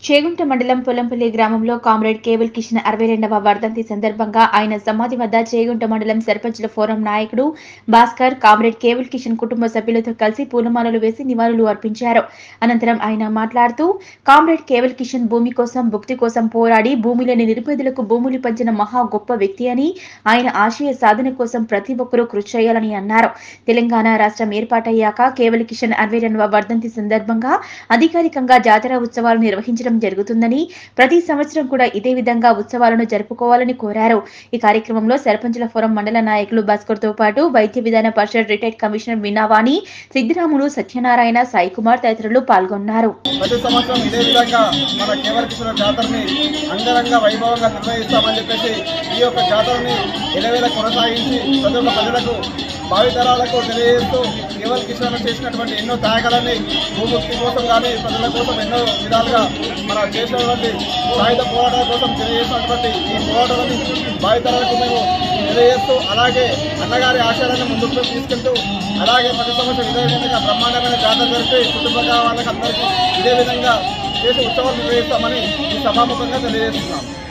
చేగుంట మండలం పొలంపల్లి గ్రామంలో comrade cable Kishan అరవై రెండవ వర్ధంతి సందర్భంగా ఆయన సమాధి వద్ద చేగుంట మండలం సర్పంచుల ఫోరం నాయకుడు భాస్కర్ కామ్రేడ్ కేబుల్ కిషన్ కుటుంబ సభ్యులతో కలిసి పూలమాలలు వేసి నివాళులు అర్పించారు అనంతరం ఆయన మాట్లాడుతూ కామ్రేడ్ కేబుల్ కిషన్ భూమి కోసం భుక్తి కోసం పోరాడి భూమిలోని నిరుపేదలకు భూములు పంచిన మహా గొప్ప వ్యక్తి అని ఆయన ఆశయ సాధన కోసం ప్రతి ఒక్కరూ కృషి చేయాలని అన్నారు తెలంగాణ రాష్ట్రం ఏర్పాటయ్యాక కేవల్ కిషన్ అరవై రెండవ వర్ధంతి సందర్భంగా అధికారికంగా జాతర ఉత్సవాలు నిర్వహించడం జరుగుతుందని ప్రతి సంవత్సరం కూడా ఇదే విధంగా ఉత్సవాలను జరుపుకోవాలని కోరారు ఈ కార్యక్రమంలో సర్పంచుల ఫోరం మండల నాయకులు భాస్కర్ తో పాటు వైద్య విధాన పరిషత్ రిటైర్డ్ కమిషనర్ మీనావాణి సిద్దిరాములు సత్యనారాయణ సాయి కుమార్ తదితరులు పాల్గొన్నారు ప్రతి సంవత్సరం ఇదే విధంగా మన కేవల కిషోర జాతరని అంగరంగ వైభవంగా నిర్వహిస్తామని చెప్పేసి ఈ యొక్క జాతరని ఎలవేళ కొనసాగించి ప్రతి ఒక్క ప్రజలకు భావితరాలకు తెలియజేస్తూ కేవల్ కిషోర్ చేసినటువంటి ఎన్నో త్యాగాలని భూముక్తి కోసం కానీ ప్రజల కోసం ఎన్నో విధాలుగా మన చేసినటువంటి సాయుధ పోరాటాల కోసం తెలియజేసినటువంటి ఈ పోరాటాలని భావితరాలకు మేము తెలియజేస్తూ అలాగే అన్నగారి ఆశయాలను ముందుకు తీసుకెళ్తూ అలాగే ప్రతి సంవత్సరం ఇదే విధంగా బ్రహ్మాండమైన జాతర జరిపి కుటుంబ వాళ్ళకి అందరికీ ఇదే విధంగా చేసి ఉత్సవాలు నిర్వహిస్తామని ఈ సభాముఖంగా తెలియజేస్తున్నాం